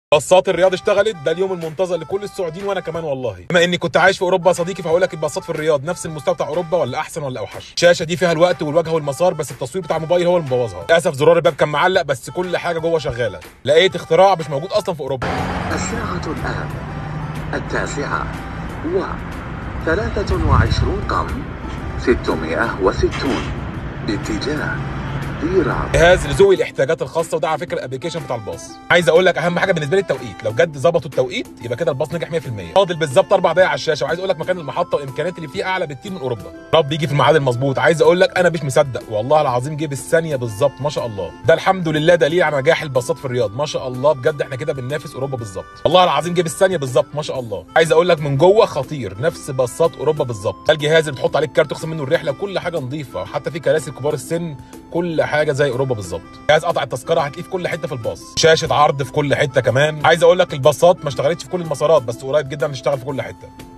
باصات الرياض اشتغلت ده اليوم المنتظر لكل السعوديين وانا كمان والله بما اني كنت عايش في اوروبا يا صديقي فهقول لك الباصات في الرياض نفس المستوى بتاع اوروبا ولا احسن ولا اوحش الشاشه دي فيها الوقت والواجهه والمسار بس التصوير بتاع الموبايل هو اللي مبوظها للاسف زرار الباب كان معلق بس كل حاجه جوه شغاله لقيت اختراع مش موجود اصلا في اوروبا الساعة الآن التاسعة و ثلاثة وعشرون قم ستمائة وستون باتجاه ديرة جهاز لذوي الاحتياجات الخاصه وده على فكره الابلكيشن بتاع الباص عايز اقول لك اهم حاجه بالنسبه لي التوقيت لو جد ظبطوا التوقيت يبقى كده الباص نجح 100% فاضل بالظبط اربع دقايق على الشاشه وعايز اقول لك مكان المحطه والامكانيات اللي فيه اعلى بكتير من اوروبا رب يجي في الميعاد المظبوط عايز اقول لك انا مش مصدق والله العظيم جه بالثانيه بالظبط ما شاء الله ده الحمد لله دليل على نجاح الباصات في الرياض ما شاء الله بجد احنا كده بننافس اوروبا بالظبط والله العظيم جه بالثانيه بالظبط ما شاء الله عايز اقول لك من جوه خطير نفس باصات اوروبا بالظبط ده الجهاز اللي بتحط عليه الكارت تخصم منه الرحله كل حاجه نظيفه حتى في كراسي كبار السن كل حاجه زي اوروبا بالظبط جهاز قطع التذكره هتلاقيه في كل حته في الباص شاشه عرض في كل حته كمان عايز اقول لك الباصات ما اشتغلتش في كل المسارات بس قريب جدا هتشتغل في كل حته